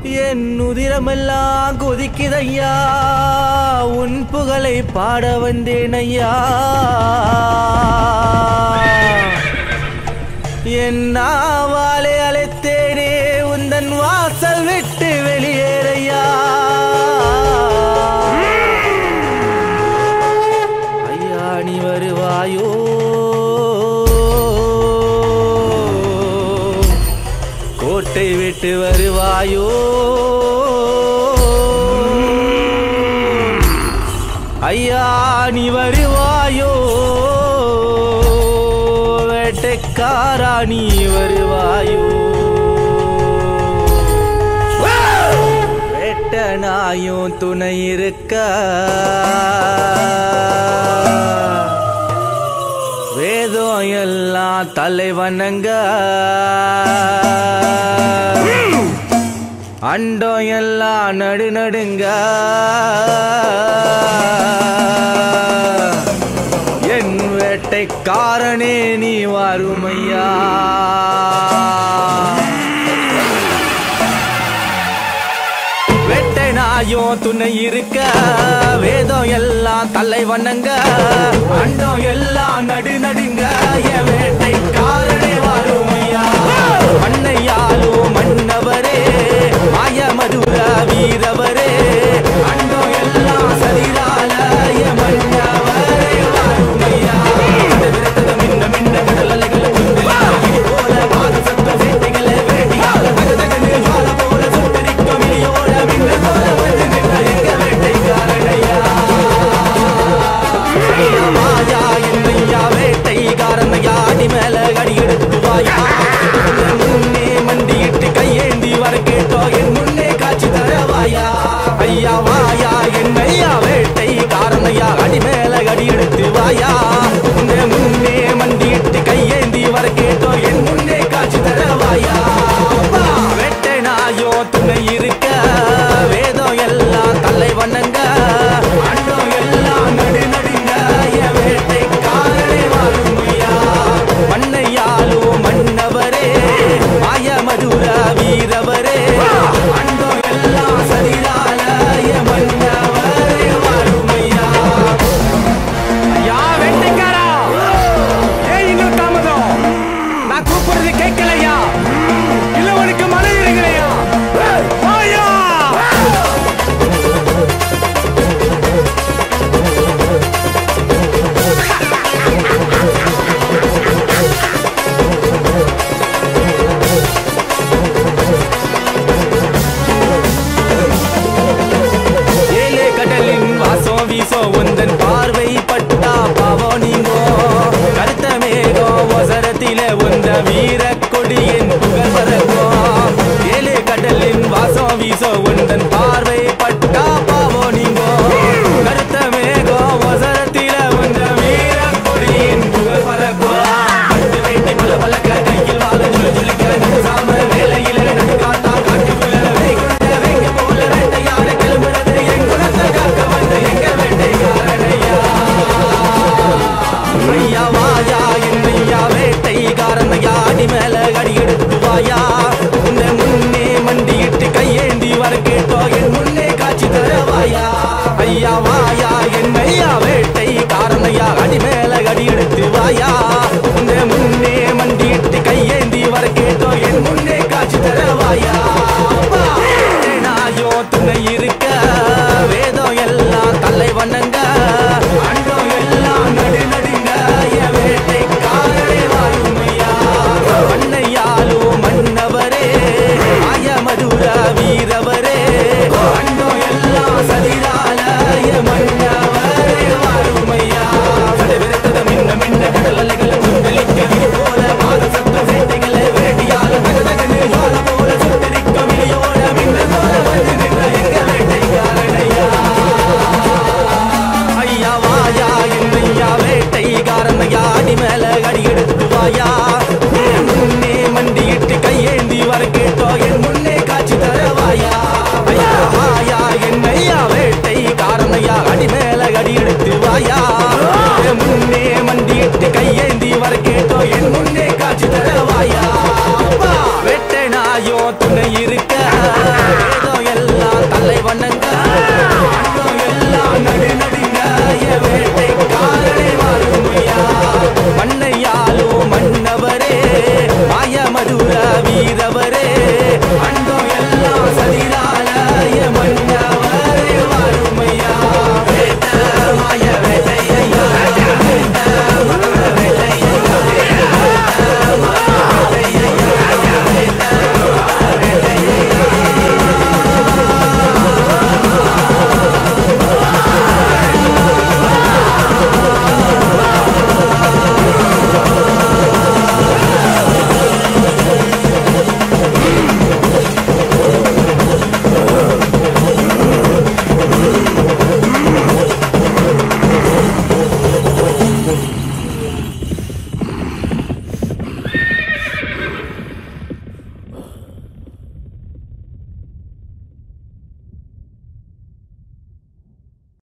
என் உதிரமெல்லாம் கொதிக்குதையா உன் புகழை பாட வந்தேன் ஐயா என் நாவாலே அழைத்தேனே உந்தன் வாசல் விட்டு வெளியேறையா ஐயா நீ வருவாயோ கோட்டை விட்டு வருவாயோ ஐயா நீ வருவாயோ வேட்டைக்காரா நீ வருவாயோ வேட்ட நாயும் துணை இருக்க வேதம் எல்லாம் தலைவனங்க அண்டம் எல்லாம் நடு நடுங்க என் வேட்டைக்காரனே நீ வருமையா வெட்டை நாயும் துணை இருக்க வேதம் எல்லாம் தலை வண்ணங்க அண்டம் எல்லாம் நடு நடுங்க என் வேட்டைக்காரனே வாருமையா மண்ணையாலும் மன்னவரே மாய மதுர வீரவரே அண்டம் எல்லாம் சரிதால என் மன்னவரே வாருமையா விரத்தத மின்ன மின்ன கடல் அலைகள் குந்து இடி போல பாத சத்தம் வேட்டைகளை வேட்டியால தகதகன்னு ஜுவால போல சுட்டரிக்கும் இடியோட மின்ன போல வந்து நின்ற எங்க வேட்டைக்காரனையா ஐயா மாயா என்னையா வேட்டைக்காரனையா அடி மேல அடி எடுத்து வாயா உன் முன்னே மண்டியிட்டு கையேந்தி வர கேட்டோ என் முன்னே காட்சி தரவாயா ஐயா வாயா என்னையா வேட்டைக்காரனையா அடி மேல அடி எடுத்து வாயா உன்னை முன்னே மண்டியிட்டு கையேந்தி வர கேட்டோ என் முன்னே காட்சி தரவாயா அப்பா, வேட்டை நாயோ துணை இருக்க வேதம் எல்லாம் தலை வண்ணங்க அண்டம் எல்லாம் நடு நடுங்க என் வேட்டைக்காரனே வாருமையா மண்ணையாலும் மன்னவரே மாய மதுர வீரவரே அண்டம் எல்லாம் சரிதால என் மன்னவரே வாருமையா ஐயா வெட்டிக்காரா ஏன் இன்னும் தாமதம் நான் கூப்பிடுறது கேட்கலையா இல்ல உனக்கு மழை இறங்கலையா வாயா ஏழே கடலின் வாசம் வீசம் உந்தன் பார்வை பட்டா பாவம் நீங்கோ கருத்த மேகம் ஒசரத்தில உந்த வீர கொடியின் புகழ் பறக்கும் ஏழே கடலின் வாசம் வீசம் உந்தன் பார்வை பட்டா பாவம் நீங்கோ கருத்த மேகம் ஒசரத்தில உந்த வீர கொடியின் புகழ் பறக்கும் பட்டு வேட்டை பல பலக்க கையில் வாழ ஜொலி ஜொலிக்க சாம வேலையில நடு காத்தா காட்டுக்குள்ள வேகுண்ட வேங்க போல வேட்டையாட கிளம்புறது என் குலத்தை காக்க வந்த எங்க வேட்டைக்காரனையா ஐயா வாயா என்னையா வேட்டைக்காரனையா அடி மேல அடி எடுத்து வாயா